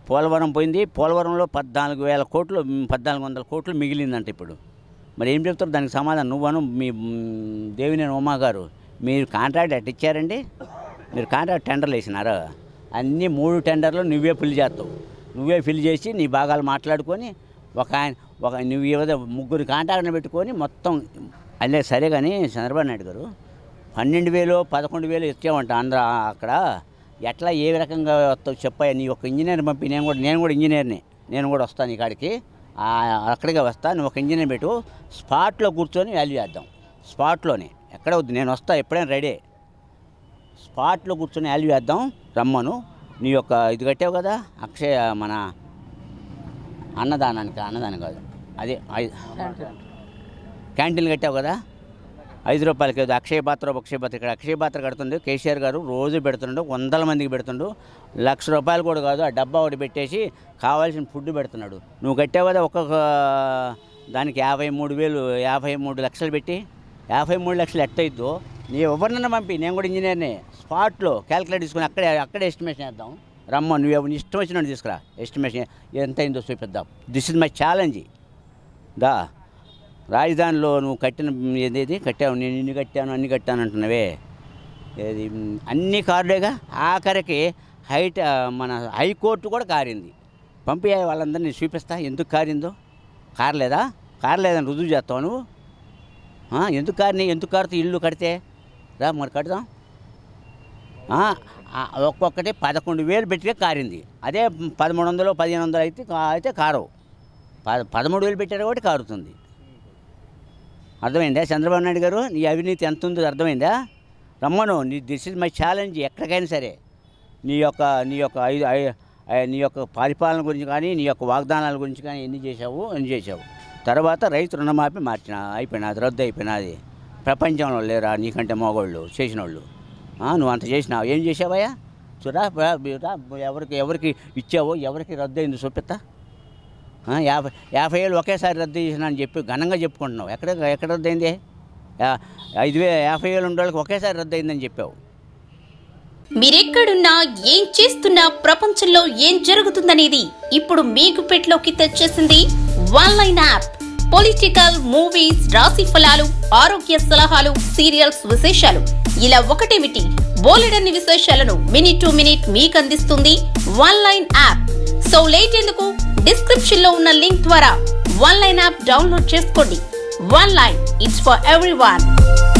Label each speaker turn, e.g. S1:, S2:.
S1: పోలవరం పోయింది పోలవరంలో పద్నాలుగు వేల కోట్లు మ్, పద్నాలుగు వందల కోట్లు మిగిలిందంట ఇప్పుడు మరి ఏం చెప్తారు దానికి సమాధానం నువ్వను మీ మ్, దేవినేని ఉమా గారు మీరు కాంట్రాక్ట్ ఎట్ ఇచ్చారండి మీరు కాంట్రాక్ట్ టెండర్లు వేసినారా అన్ని మూడు టెండర్లు నువ్వే ఫిల్ చేస్తావు నువ్వే ఫిల్ చేసి నీ భాగాలు మాట్లాడుకొని ఒక ఆయన ఒక నువ్వు ఏదో ముగ్గురు కాంట్రాక్ట్ని పెట్టుకొని మొత్తం అల్లే సరే కానీ చంద్రబాబు నాయుడు గారు పన్నెండు వేలు పదకొండు వేలు ఇచ్చామంట ఆంధ్ర అక్కడ ఎట్లా ఏ రకంగా వస్తావు చెప్పాయి నీ ఒక ఇంజనీర్ పంపి నేను కూడా నేను కూడా ఇంజనీర్ని నేను కూడా వస్తాను ఈ కాడికి ఆ, అక్కడికే వస్తా నువ్వు ఒక ఇంజనీర్ పెట్టు స్పాట్లో కూర్చొని వాల్యూ చేద్దాం స్పాట్లోనే ఎక్కడ వద్దు నేను వస్తా ఎప్పుడైనా రెడీ స్పాట్లో కూర్చొని వాల్యూ చేద్దాం రమ్మను నీ యొక్క ఇది కట్టావు కదా అక్షయ మన అన్నదానానికి అన్నదానం కాదు అదే ఐ- క్యాంటీన్ కట్టావు కదా ఐదు రూపాయలకి ఏదో అక్షయ పాత్ర అక్షయ పాత్ర ఇక్కడ అక్షయ పాత్ర కడుతుండే కేసీఆర్ గారు రోజు పెడుతుండు వందల మందికి పెడుతుండు లక్ష రూపాయలు కూడా కాదు ఆ డబ్బా ఒకటి పెట్టేసి కావాల్సిన ఫుడ్ పెడుతున్నాడు నువ్వు కట్టావు కదా ఒక్కొక్క దానికి యాభై మూడు వేలు యాభై మూడు లక్షలు పెట్టి యాభై మూడు లక్షలు ఎట్టయిద్దో నీ ఎవరినన్నా పంపి నేను కూడా ఇంజనీర్ని స్పాట్లో క్యాలిక్యులేట్ తీసుకుని అక్కడే అక్కడే ఎస్టిమేషన్ వేద్దాం రమ్మ నువ్వు ఎవరిని ఇష్టం వచ్చినట్టు తీసుకురా ఎస్టిమేషన్ ఎంత అయిందో చూపిద్దాం దిస్ ఇస్ మై ఛాలెంజ్ దా రాజధానిలో నువ్వు కట్టిన ఏదేది కట్టావు నేను ఇన్ని కట్టాను అన్ని కట్టాను అంటున్నావే ఏది మ్, అన్ని కార్డులేగా ఆఖరికి హైట్ ఆ, మన హైకోర్టు కూడా కారింది పంపించే వాళ్ళందరినీ చూపిస్తా ఎందుకు కారిందో కారలేదా కారలేదని రుజువు చేస్తావు నువ్వు ఆ, ఎందుకు కారినాయి ఎందుకు కారుతూ ఇల్లు కడితే రా మరి కడదాం ఆ, ఆ, ఒక్కొక్కటి పదకొండు వేలు పెట్టిగా కారింది అదే పదమూడు వందలు పదిహేను వందలు అయితే కా- అయితే కారవు పద పదమూడు వేలు పెట్టారు కాబట్టి కారుతుంది అర్థమైందా చంద్రబాబు నాయుడు గారు నీ అవినీతి ఎంత ఉందో అర్థమైందా రమ్మను నీ దిస్ ఇస్ మై ఛాలెంజ్ ఎక్కడికైనా సరే నీ యొక్క నీ యొక్క ఐదు ఐ- ఐ- నీ యొక్క పరిపాలన గురించి కానీ నీ యొక్క వాగ్దానాల గురించి కానీ ఎన్ని చేసావు ఎన్ని చేసావు తర్వాత రైతు రుణమాఫీ మార్చిన అయిపోయినా అది రద్దు అయిపోయినది ప్రపంచంలో లేరా నీకంటే మగోళ్ళు చేసిన వాళ్ళు ఆ, నువ్వు అంత చేసినావు ఏం చేసావయ్యా చూరా రా, రా, ఎవరికి ఎవరికి ఇచ్చావో ఎవరికి రద్దు అయింది చూపిస్తా ఆ, యాభై యాభై ఏళ్ళు ఒకేసారి రద్దు చేసిన అని చెప్పి ఘనంగా చెప్పుకుంటున్నావు ఎక్కడ ఎక్కడ రద్దు అయింది యా- ఐదు వే యాభై వేలు ఉండే వాళ్ళకి ఒకేసారి రద్దు అయిందని చెప్పావు
S2: మీరెక్కడున్నా ఏం చేస్తున్నా ప్రపంచంలో ఏం జరుగుతుందనేది ఇప్పుడు మీకు పెట్లోకి తెచ్చేసింది one line app political movies రాశి ఫలాలు ఆరోగ్య సలహాలు సీరియల్స్ విశేషాలు ఇలా ఒకటేమిటి బోలెడన్ని విశేషాలను మినిట్ టు మినిట్ మీకు అందిస్తుంది one line app so late ఎందుకు డిస్క్రిప్షన్ లో ఉన్న లింక్ ద్వారా వన్ లైన్ యాప్ డౌన్లోడ్ చేసుకోండి one line it's for every